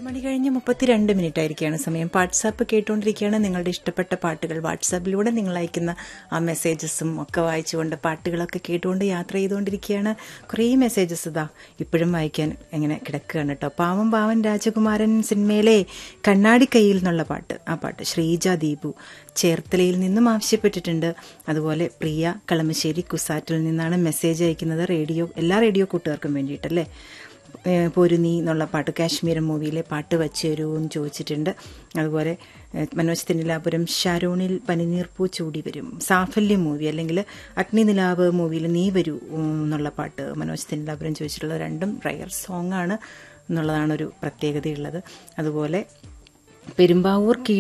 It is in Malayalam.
മണി കഴിഞ്ഞ് മുപ്പത്തിരണ്ട് മിനിറ്റ് ആയിരിക്കുകയാണ് സമയം വാട്സാപ്പ് കേട്ടുകൊണ്ടിരിക്കുകയാണ് നിങ്ങളുടെ ഇഷ്ടപ്പെട്ട പാട്ടുകൾ വാട്സാപ്പിലൂടെ നിങ്ങൾ അയക്കുന്ന ആ മെസ്സേജസും ഒക്കെ വായിച്ചുകൊണ്ട് പാട്ടുകളൊക്കെ കേട്ടുകൊണ്ട് യാത്ര ചെയ്തുകൊണ്ടിരിക്കുകയാണ് കുറേ മെസ്സേജസ് ഇതാ ഇപ്പോഴും വായിക്കാൻ എങ്ങനെ കിടക്കുകയാണ് കേട്ടോ പാവം പാവൻ രാജകുമാരൻ സിനിമയിലെ കണ്ണാടി കയ്യിൽ നിന്നുള്ള പാട്ട് ആ പാട്ട് ശ്രീജ ദീപു ചേർത്തലയിൽ നിന്നും ആവശ്യപ്പെട്ടിട്ടുണ്ട് അതുപോലെ പ്രിയ കളമശ്ശേരി കുസാറ്റിൽ നിന്നാണ് മെസ്സേജ് അയക്കുന്നത് റേഡിയോ എല്ലാ റേഡിയോ കൂട്ടുകാർക്കും വേണ്ടിയിട്ടല്ലേ ഏഹ് പൊരുന്നി എന്നുള്ള പാട്ട് കാശ്മീർ മൂവിയിലെ പാട്ട് വച്ചു തരൂ എന്ന് ചോദിച്ചിട്ടുണ്ട് അതുപോലെ ഏഹ് മനോജ് തിന്നിലാപുരം ഷാരോണിൽ പനിനീർപ്പൂ ചൂടി വരും സാഫല്യം മൂവി അല്ലെങ്കിൽ അഗ്നി നിലാവ് മൂവിയിൽ നീ വരൂ ഉം, എന്നുള്ള പാട്ട് മനോജ് തിന്നിലാപുരം ചോദിച്ചിട്ടുള്ള രണ്ടും റയർ സോങ് ആണ് എന്നുള്ളതാണ് ഒരു പ്രത്യേകതയുള്ളത് അതുപോലെ പെരുമ്പാവൂർ കീഴ്